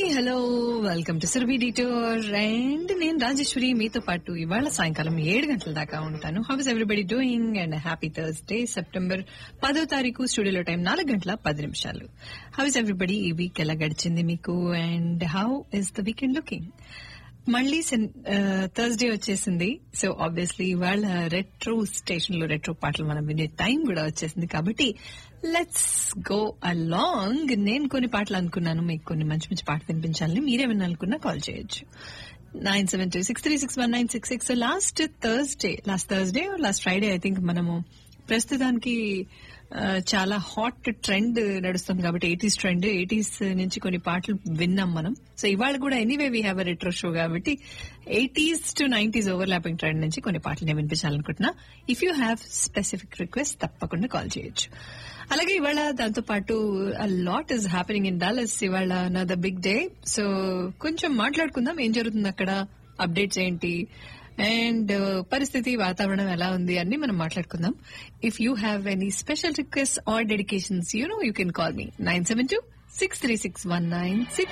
hello welcome to Surabhi detour and నేను రాజేశ్వరి మీతో పాటు ఇవాళ సాయంకాలం ఏడు గంటల దాకా ఉంటాను how is everybody doing and happy Thursday September పదో తారీఖు స్టూడియోలో టైం నాలుగు గంటల పది నిమిషాలు హౌ ఇస్ ఎవ్రీబడి ఈ వీక్ ఎలా గడిచింది మీకు and how is the weekend looking మళ్ళీ థర్స్డే వచ్చేసింది సో ఆబ్వియస్లీ ఇవాళ రెట్రో స్టేషన్ లో రెట్రో పాటలు మనం వినే టైం కూడా వచ్చేసింది కాబట్టి లెట్స్ గో అలాంగ్ నేను కొన్ని పాటలు అనుకున్నాను మీకు కొన్ని మంచి మంచి పాటలు వినిపించాలని మీరేమన్నా అనుకున్నా కాల్ చేయొచ్చు nine seven two six three six one nine six six last Thursday last Thursday last Friday I think మనము ప్రస్తుతానికి ఆ, చాలా హాట్ ట్రెండ్ నడుస్తుంది కాబట్టి ఎయిటీస్ ట్రెండ్ ఎయిటీస్ నుంచి కొన్ని పాటలు విన్నాం మనం సో ఇవాళ కూడా anyway we have a retro show కాబట్టి eighties to nineties overlapping trend నుంచి కొన్ని పాటలు నేను వినిపించాలనుకుంటున్నా if you have specific request తప్పకుండా కాల్ చేయొచ్చు అలాగే ఇవాళ దాంతో పాటు lot is happening in Dallas ఇవాళ నా ద బిగ్ డే సో కొంచెం మాట్లాడుకుందాం ఏం జరుగుతుంది అక్కడ అప్డేట్స్ ఏంటి అండ్ పరిస్థితి వాతావరణం ఎలా ఉంది అన్ని మనం మాట్లాడుకుందాం if you have any special request or dedications you know you can call me nine seven two six three six one nine six